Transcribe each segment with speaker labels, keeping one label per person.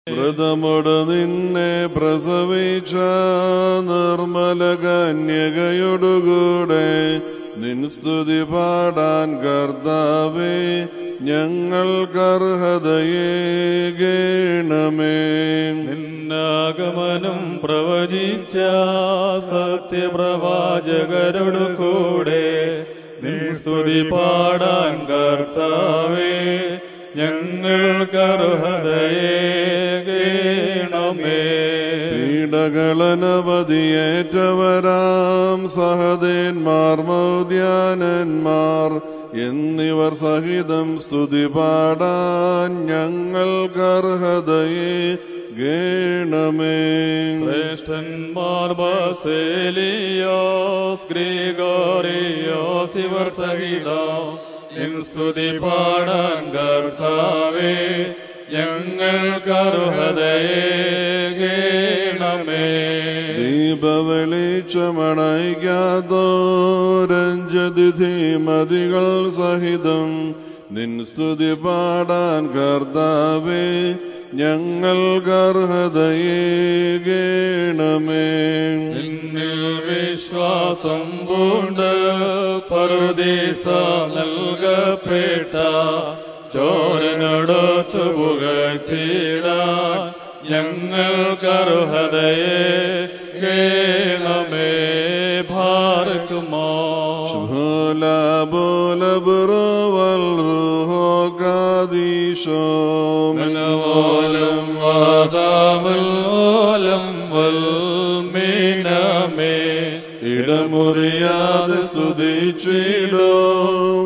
Speaker 1: വ്രതമോട് നിന്നെ പ്രസവിച്ച നിർമ്മല കന്യകയോടുകൂടെ നിൻ സ്തുതി പാടാൻ കർത്താവേ ഞങ്ങൾക്കർഹതയേകേണമേ
Speaker 2: നിന്നാഗമനം പ്രവചിച്ച സത്യപ്രവാചകരോട് കൂടെ നിൻ സ്തുതി പാടാൻ കർത്താവേ ഞങ്ങൾക്കർഹതയേകേണമേ
Speaker 1: പീഡകളനവധിയേറ്റവരാം സഹദേന്മാർ മൗദ്യാനന്മാർ എന്നിവർ സഹിതം സ്തുതി പാടാൻ ഞങ്ങൾക്കർഹതയെ ഗേണമേ
Speaker 2: ശ്രേഷ്ഠന്മാർ ബസേലിയോസ് ഗ്രിഗോറിയോസ് ഇവർ സഹിതം നിൻ സ്തുതി പാടാൻ കർത്താവേ ഞങ്ങൾക്കർഹതയേകേണമേ
Speaker 1: ദീപവെളിച്ചമണയ്ക്കാതോരഞ്ജതിഥിമതികൾ സഹിതം നിൻ സ്തുതി പാടാൻ കർത്താവേ ഞങ്ങൾക്കർഹതയെ ഗേണമേ
Speaker 2: നിന്നിൽ വിശ്വാസം പൂണ്ട് പറുദീസ നൽകപ്പെട്ട ചോരനോടൊത്തു പുകഴ്ത്തിയിടാൻ ഞങ്ങൾക്കർഹതയെ കേണമേ ഭാർക്കുമോ
Speaker 1: Shmola bola broval ruho kadisho
Speaker 2: മനവോലം വാദാമൽ ഓലം വൽമീനമേ
Speaker 1: ഇടമുറിയാതെ സ്തുതിച്ചിടും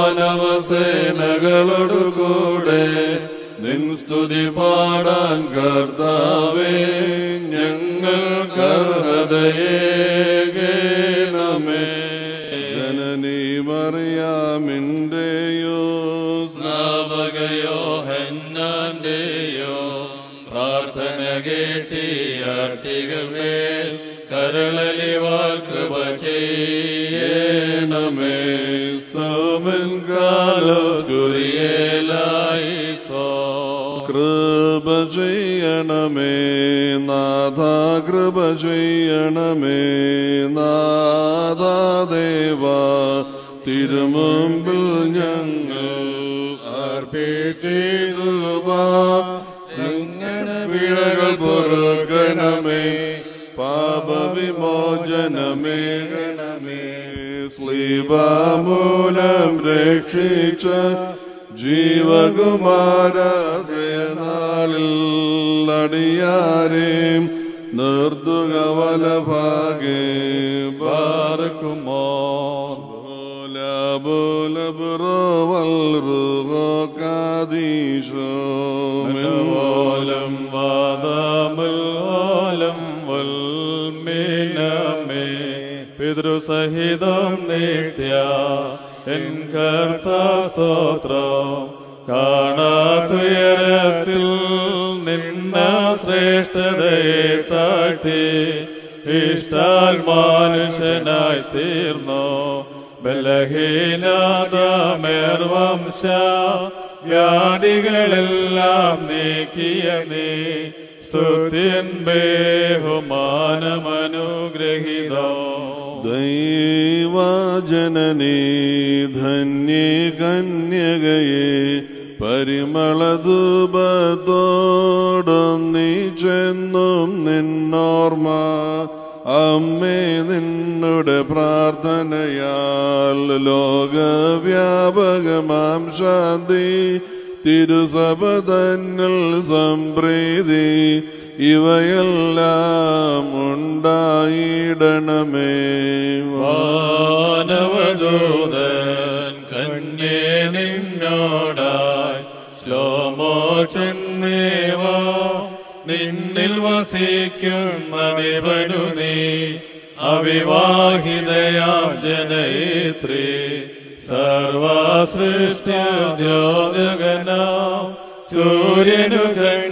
Speaker 1: വാനവസേനകളോടുകൂടെ നിൻ സ്തുതി പാടാൻ കർത്താവേ ഞങ്ങൾക്കർഹതയേകേണമേ ജനനീ മറിയാമിൻ്റെയോ
Speaker 2: സ്നാപകയോ ഹന്നാന്റെയോ പ്രാർത്ഥന കേട്ടിയാർത്തികൾ മേൽ കരളലിവാൽ കൃപ ചെയ്യണമേ
Speaker 1: സ്തോമൻ കാലോസ്കുരിയേലായി
Speaker 2: കുരിയേലായി സോ
Speaker 1: കൃപ ചെയ്യണമേ നാഥ കൃപ ചെയ്യണമേ നാഥാദേവ തിരുമുമ്പിൽ ഞങ്ങൾ അർപ്പിച്ചിതു പിഴകൾ പൊറുക്കണമേ പാപവിമോചനമേ ഗണമേ സ്ലീബാമൂലം രക്ഷിച്ച ജീവകുമാരനാളിൽ അടിയാരേം നിർദ്ദുക വലഭാഗേ
Speaker 2: പാർക്കുമോ
Speaker 1: ബോല ബോല ബുറോവൽ റുഹോ കാദീശോ
Speaker 2: ഓലം വാദാമുൽ ഓലം വൽമീനമേ പിതൃസഹിതം നീത്യ എൻ കർത്താസ്തോത്രം കാണാതുയരത്തിൽ നിന്ന ശ്രേഷ്ഠതയെ താഴ്ത്തി ഇഷ്ടാൽ മാനുഷനായി തീർന്നു ബലഹീനാദമേർവംശ വ്യാധികളെല്ലാം നീക്കിയ നീ സ്തുത്യൻ ബേഹുമാനമനുഗ്രഹിതോ
Speaker 1: ദൈവജനനീ ധന്യേ കന്യകയെ പരിമളധൂപത്തോടൊന്നി ചെന്നും നിന്നോർമ്മ അമ്മേ നിന്നുടെ പ്രാർത്ഥനയാൽ ലോകവ്യാപകമാം ശാന്തി തിരുസഭ തന്നിൽ സംപ്രീതി ഇവയെല്ലാം ഉണ്ടായിടണമേ
Speaker 2: വാനവദൂതൻ കന്യേ നിന്നോടായി ശ്ലോമോ ചെന്നേവാ നിന്നിൽ വസിക്കുന്ന ദേവനു നീ അവിവാഹിതയാം ജനയിത്രി സർവസൃഷ്ടിദ്യോതകനാം സൂര്യനു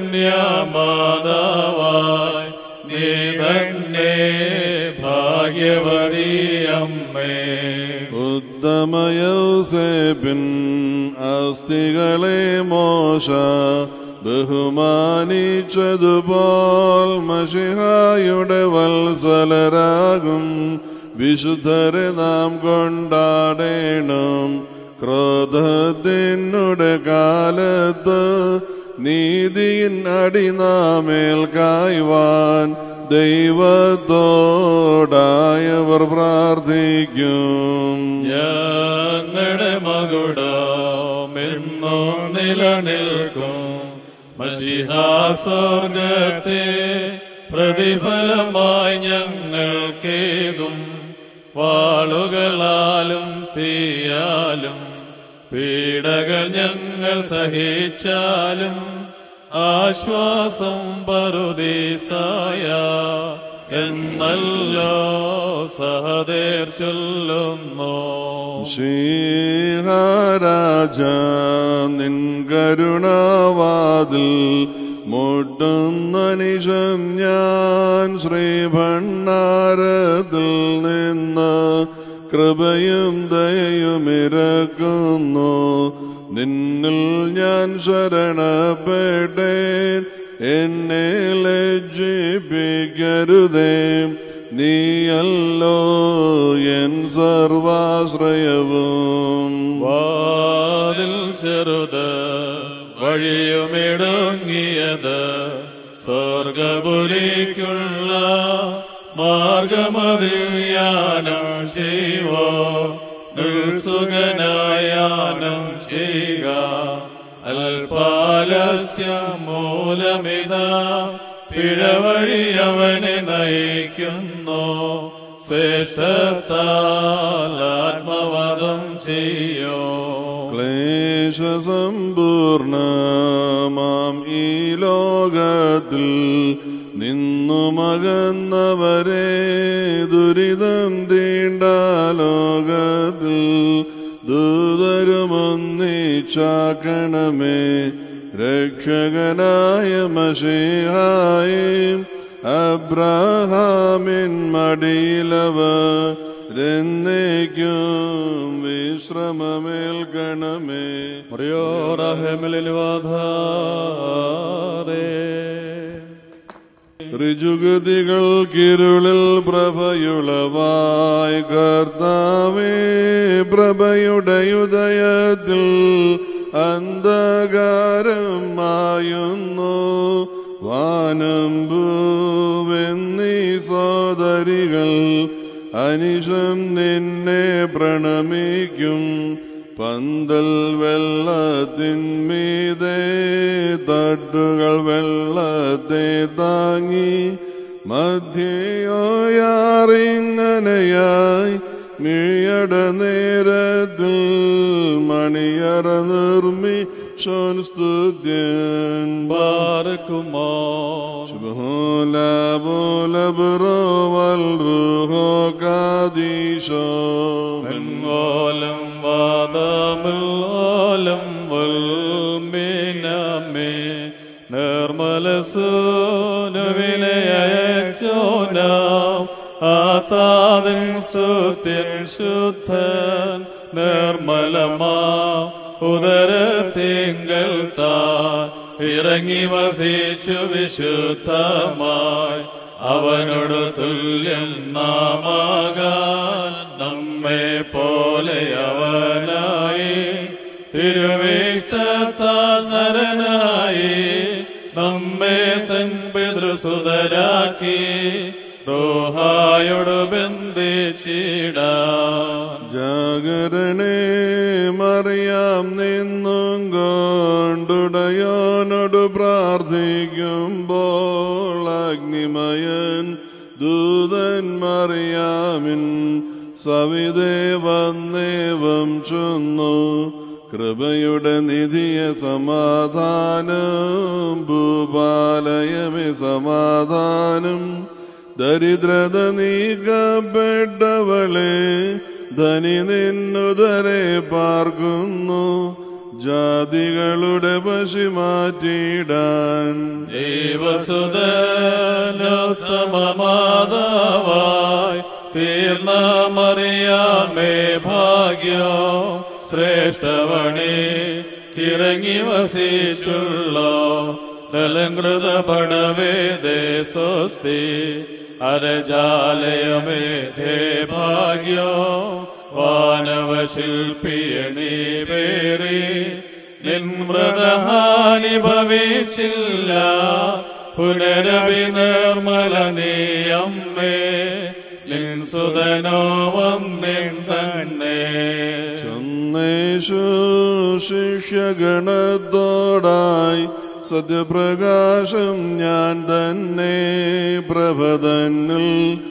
Speaker 2: കന്യാമാതാവായി നീ തന്നെ ഭാഗ്യവതി അമ്മേ
Speaker 1: ഉത്തമയൗസേപ്പിൻ അസ്ഥികളെ മോശ ബഹുമാനിച്ചതുപോൽ മഷിഹായുടെ വത്സലരാകും വിശുദ്ധരെ നാം കൊണ്ടാടേണം ക്രോധത്തിനുടെ കാലത്ത് നീതിയിൻ അടി നാമേൽ കായ്വാൻ ദൈവത്തോടായവർ പ്രാർത്ഥിക്കും
Speaker 2: ഞങ്ങളുടെ മകുടമെന്നും നിലനിൽക്കും മഷിഹാസ്വർഗത്തെ പ്രതിഫലമായി ഞങ്ങൾക്കേകും വാളുകളാലും തീയാലും പീഡകൾ ഞങ്ങൾ സഹിച്ചാലും ആശ്വാസം പറുദീസായ എന്നല്ലോ സഹദേർ ചൊല്ലുന്നു
Speaker 1: ശ്രീഹരാജ നിൻ കരുണാവാതിൽ മുട്ടുന്ന നിശം ഞാൻ ശ്രീഭണ്ണാരത്തിൽ നിന്ന് കൃപയും ദയയും ഇറക്കുന്നു നിന്നിൽ ഞാൻ ശരണപ്പെട്ടേൻ എന്നെ ലജ്ജിപ്പിക്കരുതേ നീയല്ലോ എൻ സർവാശ്രയവും
Speaker 2: വാതിൽ ചെറുത് വഴിയുമിടുങ്ങിയത് സ്വർഗപുരിക്കുള്ള മാർഗമതിൽ യാനം ചെയ്വോ ദുൽസുഖനായാനം ചെയ്യുക അൽപാലസ്യ മൂലമിതാ പിഴവഴി അവനെ നയിക്കുന്നു ശ്രേഷ്ഠത്താൽ ആത്മവാദം ചെയ്യോ
Speaker 1: ക്ലേശസമ്പൂർണമാം ഈ ലോകത്തിൽ നിന്നു മകന്നവരെ ദുരിതം തീണ്ട ലോകത്തിൽ ദൂതരുമൊന്നിച്ചാക്കണമേ രക്ഷകനായ മഷിഹായും അബ്രഹാമിൻ മടിയിലവർ എന്നേക്കും വിശ്രമമേൽക്കണമേ ഋജുഗതികൾക്കിരുളിൽ പ്രഭയുളവായി കർത്താവേ പ്രഭയുടെ ഉദയത്തിൽ അന്ധകാരം മായുന്നു വാനം ഭൂവെന്നീ സോദരികൾ അനിശം നിന്നെ പ്രണമിക്കും പന്തൽ വെള്ളത്തിന്മീതെ തട്ടുകൾ വെള്ളത്തെ താങ്ങി മധ്യയോയാറിങ്ങനെയായി മിഴട നേരത്തിൽ മണിയറ നിർമ്മി സ്തുത്യൻ
Speaker 2: ബാർക്കുമോ
Speaker 1: ബോല ബോല ബുറോ വൽ റുഹോ കാദീശോ
Speaker 2: ഓലം വാദമിൽ ഓലം വൽമിനമേ നിർമ്മല സൂനുവിലയച്ചോനാം ആതാതൻ സ്തുത്യൻ ശുദ്ധൻ നിർമ്മലമാ ഉദരത്തിങ്കൽ താൻ ഇറങ്ങി വസിച്ചു വിശുദ്ധമായി അവനോട് തുല്യം നാമാകാൻ നമ്മെ പോലെ അവനായി തിരുവിഷ്ടത്താൽ നരനായി നമ്മെ തൻ പിതൃസുതരാക്കി റോഹായോട് ബന്ധിച്ചിടാൻ
Speaker 1: ജാഗരണേ മറിയാം നിന്നും കൊണ്ടുടയോനോട് പ്രാർത്ഥിക്കുമ്പോൾ അഗ്നിമയൻ ദൂതൻ മറിയാമിൻ സവിതേ വന്നേവം ചൊന്നു കൃപയുടെ നിധിയ സമാധാനം ഭൂപാലയമേ സമാധാനം ദരിദ്രത നീക്കപ്പെട്ടവളെ ധനി നിന്നുതരെ പാർക്കുന്നു ജാതികളുടെ പശി മാറ്റിയിടാൻ
Speaker 2: ദൈവസുതനോത്തമമാതാവായി തീർന്ന മറിയാമേ ഭാഗ്യോ ശ്രേഷ്ഠവണി ഇറങ്ങി വസിച്ചുള്ള ദലങ്കൃത പടവേദേ സ്വസ്തി അരജാലയമേ ധേ ഭാഗ്യോ വാനവശില്പിയ നീ പേറി നിൻമൃതഹാനി ഭവിച്ചില്ല പുനരഭി നിർമ്മല നീ അമ്മേ നിൻ സുതനോ വന്നിൻ തന്നെ
Speaker 1: ചെന്നേശു ശിഷ്യഗണത്തോടായി സത്യപ്രകാശം ഞാൻ തന്നെ പ്രഭതന്നിൽ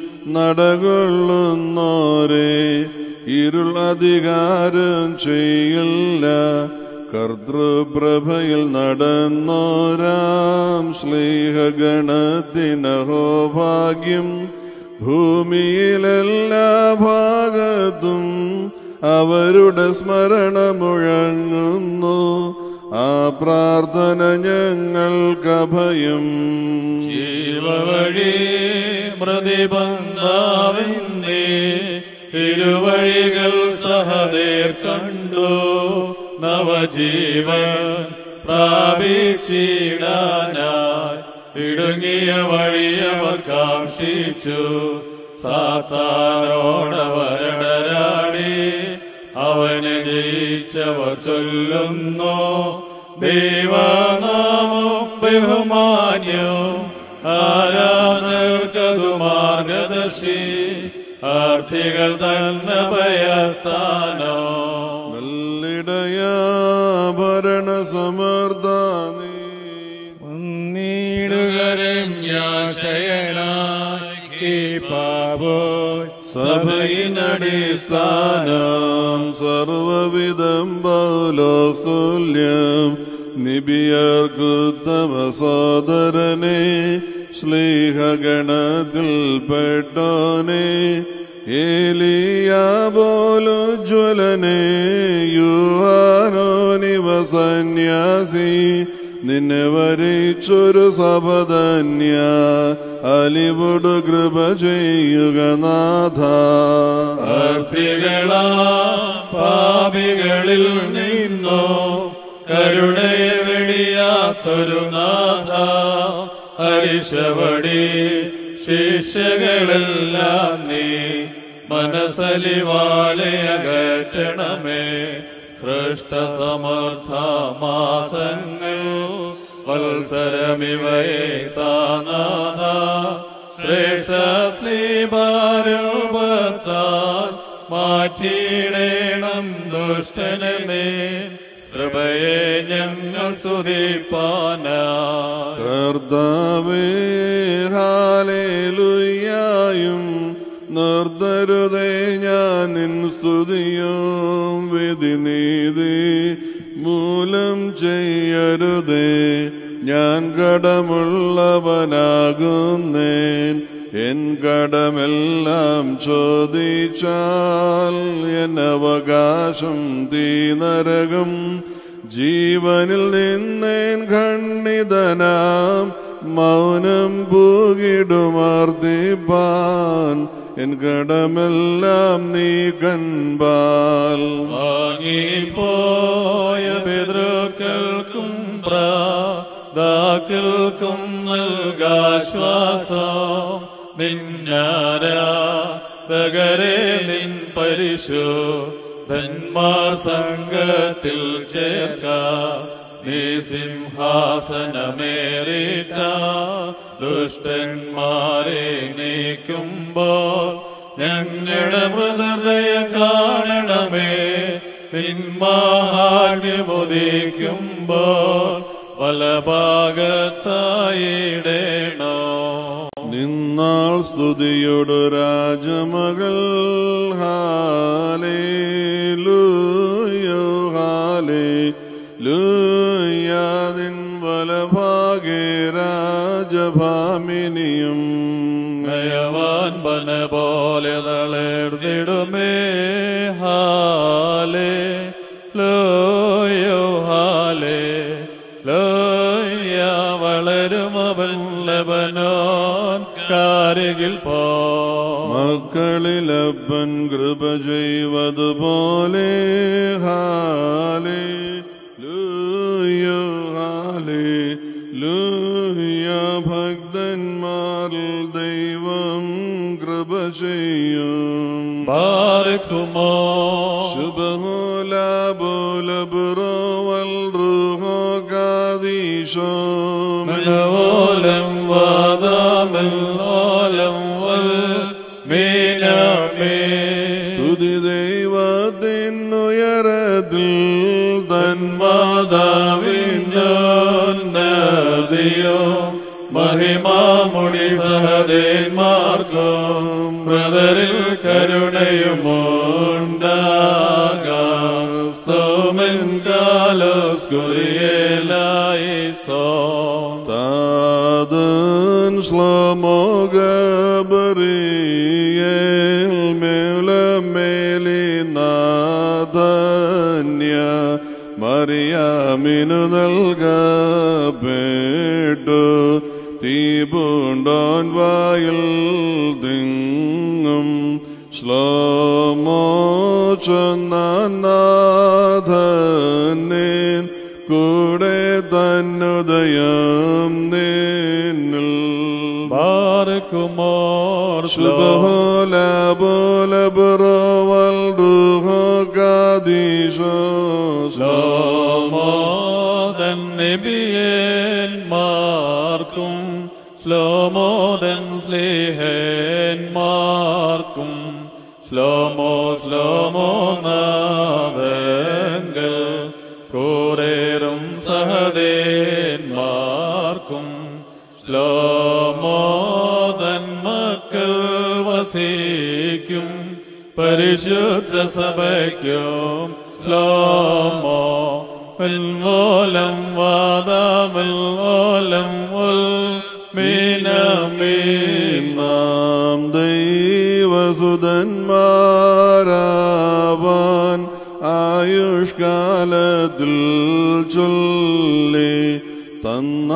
Speaker 1: നടകൊള്ളുന്നോരെ ഇരുൾ അധികാരം ചെയ്യില്ല കർത്തൃപ്രഭയിൽ നടന്നോരാം ശ്ലീഹഗണത്തിനഹോ ഭാഗ്യം ഭൂമിയിലെല്ലാ ഭാഗത്തും അവരുടെ സ്മരണ മുഴങ്ങുന്നു ആ പ്രാർത്ഥന ഞങ്ങൾക്കഭയം
Speaker 2: ജീവവഴി മൃതിബന്ധാവിന്നേ ഇരുവഴികൾ സഹദേർ കണ്ടു നവജീവൻ പ്രാപിച്ചിടാനായി ഇടുങ്ങിയ വഴിയവർ കാക്ഷിച്ചു സാത്താനോടവരണരാടി അവനെ ജയിച്ചവർ ചൊല്ലുന്നു ദൈവനാമം ബഹുമാന്യം ആരാധകർക്കതു മാർഗദർശി ആർത്ഥികൾ തന്നെ ഭയസ്ഥാനോ
Speaker 1: നല്ലിടയാ ഭരണ സമർദ്ദാനീ സഭയിനടിസ്ഥാനം സർവവിധം പൗലോസ്തുല്യം നിബിയർക്കുത്തമ സോദരനെ ശ്ലീഹഗണത്തിൽ പെട്ടോനെ ഏലിയാബോലുജ്വലനെ യുവാനോനിവ സന്യാസി നിന്നെ വരിച്ചൊരു സപധന്യ അലിവുടു കൃപ ചെയ്യുക നാഥ
Speaker 2: ആർത്തികളാ പാപികളിൽ നിന്നോ കരുണയെ വെടിയാത്തൊരു നാഥ ഹരിഷവടി ശിഷ്യകളെല്ലാം നീ മനസ്സലിവാലയകറ്റണമേ ഹൃഷ്ടസമർത്ഥ മാസങ്ങൾ വത്സരമിവയെ താനാഥ ശ്രേഷ്ഠ ശ്രീഭാരൂപത്താൽ മാറ്റിയിടേണം ദുഷ്ടനെ നീ കൃപയെ ഞങ്ങൾ സ്തുതിപ്പാനാ
Speaker 1: കർത്താവേ ഹാലേലുയായും നിർത്തരുതേ ഞാൻ നിൻ സ്തുതിയും വിധി നീതി മൂലം ചെയ്യരുതേ ഞാൻ കടമുള്ളവനാകുന്നേൻ എൻ കടമെല്ലാം ചോദിച്ചാൽ എൻ അവകാശം തീ നരകം ജീവനിൽ നിന്നേൻ ഖണ്ഡിതനാം മൗനം പൂകിടുമാർത്തിപ്പാൻ എൻ കടമെല്ലാം നീ കൻപാൽ
Speaker 2: വാങ്ങിപ്പോയ പിതൃക്കൾക്കും പ്രാതാക്കൾക്കും നൽകാശ്വാസം നിന്നാരാധകരെ നിൻ പരിശു ധന്മാർ സംഘത്തിൽ ചേർക്ക നീ സിംഹാസനമേറിട്ട ദുഷ്ടന്മാരെ നീക്കുമ്പോൾ ഞങ്ങളുടെ മൃതൃദയ കാണണമേ നിന്മാഹാന്യമുദിക്കുമ്പോൾ വലഭാഗത്തായിടേണോ
Speaker 1: നിന്നാൾ സ്തുതിയോടു രാജമകൾ ഹാലേ ലൂയോ ഹാലേ ലൂയാതിൻ വലഭാഗേ രാജഭാമിനിയും
Speaker 2: നയവാൻ പന പോലെ തളർന്നിടുമേ ഹാലേ ലോയോ ഹാലേ ലോയ വളരും അവൻ ലബനോൻ കാരകിൽ പോ
Speaker 1: മക്കളിലപ്പൻ കൃപ ചെയ്വതുപോലെ ഹാലേ ലൂ ഭക്തന്മാരിൽ ദൈവം കൃപ ചെയ്യും
Speaker 2: ബാരക്കുമോ
Speaker 1: ശുഭഹോലാബോലബുറോവൽ റുഹോകാദീശോ
Speaker 2: മനോലം വാദാമൽ ഓലം വൽ മീനമേ
Speaker 1: സ്തുതി ദൈവത്തിനുയരത്തിൽ
Speaker 2: തന്മാതാവിന്നതിയോ മഹിമാമുടി സഹദേന്മാർക്കും ബ്രദറിൽ കരുണയുമുണ്ടാകാം സോമൻ കാലോസ്കുരിയേലായി സോ
Speaker 1: താതൻ ശ്ലോമോഗബറിയേൽ മേലമേലി നാഥന്യ മറിയാമിനു നൽകപ്പെട്ടു തീപൂണ്ടോൻ വായിൽ തിങ്ങും ശ്ലോമോ ചൊന്നാഥനേൻ കൂടെ തന്നുദയം നിന്നിൽ
Speaker 2: ബാരക്കുമോർ
Speaker 1: ശുഭഹോല ബോല ബറോവൽ റുഹോ കാദീശോ
Speaker 2: ശ്ലോമോദൻ നിബിയന്മാർക്കും ശ്ലോമോദൻ സ്ലേഹന്മാർക്കും ശ്ലോമോ ശ്ലോമോ നാദങ്ങൾ കൂറേറും സഹദേന്മാർക്കും ശ്ലോമോദൻ മക്കൾ വസിക്കും പരിശുദ്ധ സഭയ്ക്കും ശ്ലോമോ ഓലം വാദാമൽ ഉൽ മീനമീൻ
Speaker 1: നാം ദൈവസുതന്മാരാവാൻ ആയുഷ്കാലത്തിൽ ചൊല്ലി തന്ന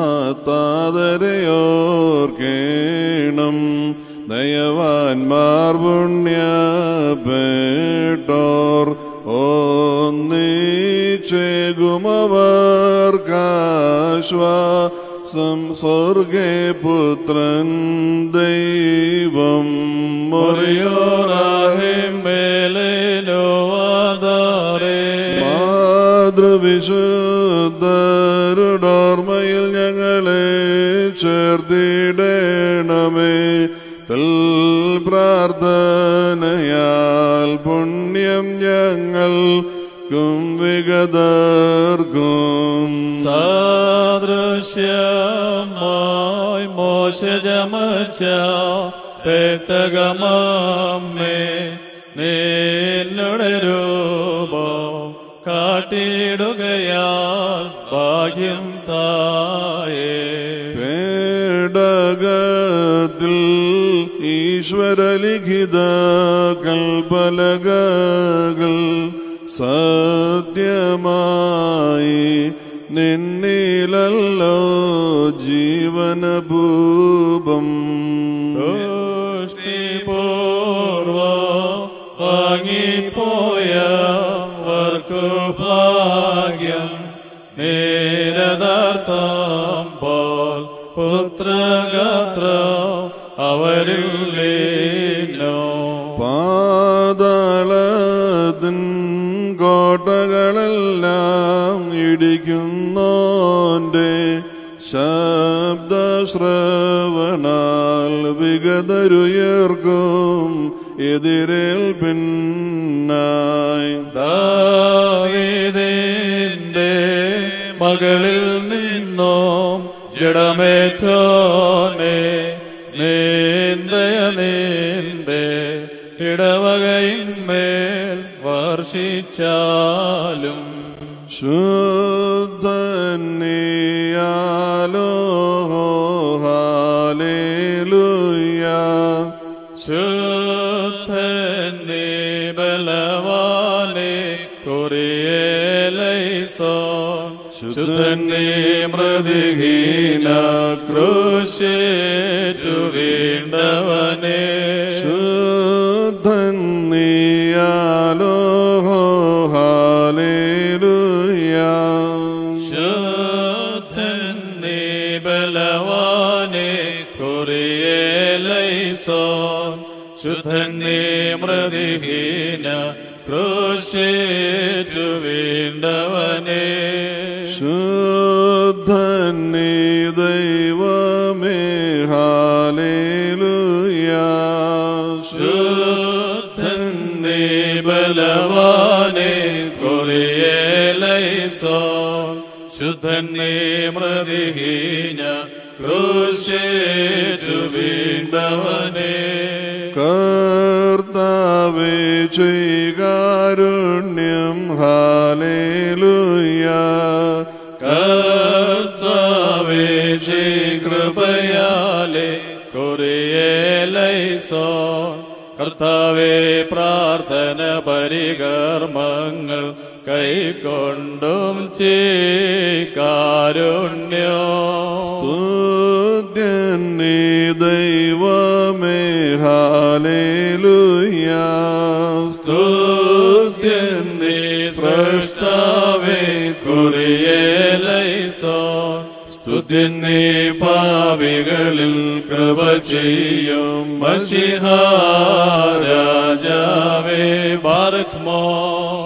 Speaker 1: താതരയോർക്കേണം ദയവാൻമാർ പുണ്യപ്പെട്ടോർ ഒന്നിച്ചേകുമവർക്കാശ്വാസം സ്വർഗേ പുത്രൻ ദൈവം മറിയോറാഹേ
Speaker 2: മേലേനോ ആധാരേ
Speaker 1: മാതൃവിശുദ്ധരുടോർമ്മയിൽ ഞങ്ങളെ ചേർത്തിടണമേ തൽ പ്രാർത്ഥനയാൽ പുണ്യം ഞങ്ങൾക്കും വിഗതർക്കും
Speaker 2: സാദൃശ്യമായി മോശജമച്ച പെട്ടകമേ നിന്നുടെ രൂപം കാട്ടിടുകയാൽ ഭാഗ്യം തായേ
Speaker 1: പേടകത്തിൽ ഈശ്വരലിഖിത കൽപലകകൾ സത്യമായി നിന്നിലല്ലോ ജീവനഭൂപം
Speaker 2: തുഷ്ടിപൂർവ വാങ്ങിപ്പോയവർക്കു ഭാഗ്യം നേരദാർത്ഥം പോൽ പുത്രഗാത്ര അവരിൽ ലീനോ
Speaker 1: പാതാളത്തിൻ കോട്ടകളെല്ലാം ഇടിക്കുന്നോന്റെ ശബ്ദശ്രവണാൽ വിഗതരുയർക്കും എതിരേൽപ്പിന്നായി
Speaker 2: ദാവീദിന്റെ മകളിൽ നിന്നും ജഡമേറ്റോനെ നീന്തയ നീന്തേ ഇടവകയിന്മേൽ വർഷിച്ചാലും
Speaker 1: ശുദ്ധനിയാലോ ഹാലേലുയ
Speaker 2: ശുദ്ധനെ ബലവാനെ കുറിയേലൈസോൻ ശുദ്ധനെ മൃതിഹീന ക്രൂശേറ്റു വീണ്ടവനെ
Speaker 1: ശുദ്ധനിയാലോ ഹാലേലുയ
Speaker 2: ശുദ്ധനെ ബലവാനെ കുറിയേലൈസോൻ ശുദ്ധൻ നീ മൃതിഹീന ക്രൂശേറ്റു വീണ്ടവനേ
Speaker 1: ശുദ്ധൻ നീ ദൈവമേ ഹാലേലുയ
Speaker 2: ശുദ്ധൻ നീ ബലവാനെ കുറിയേലൈസോൻ ശുദ്ധൻ നീ മൃതിഹീന ക്രൂശേറ്റു വീണ്ടവനേ
Speaker 1: കർത്താവേ ചെയ്കാരുണ്യം ഹാലേലുയ
Speaker 2: കർത്താവേ കൃപയാലെ കുറിയേലൈസോ കർത്താവേ പ്രാർത്ഥന പരികർമ്മങ്ങൾ കൈക്കൊണ്ടും ചീകാരുണ്യോ
Speaker 1: സ്തുത്യൻ നീ ദൈവമേ ഹാലേലുയ
Speaker 2: സ്തുത്യൻ നീ സൃഷ്ടാവേ കുറിയേലൈസോ സ്തുത്യൻ നീ പാവികളിൽ കൃപ ചെയ്യും മഷിഹാരാജാവേ ബാർഖ്മോ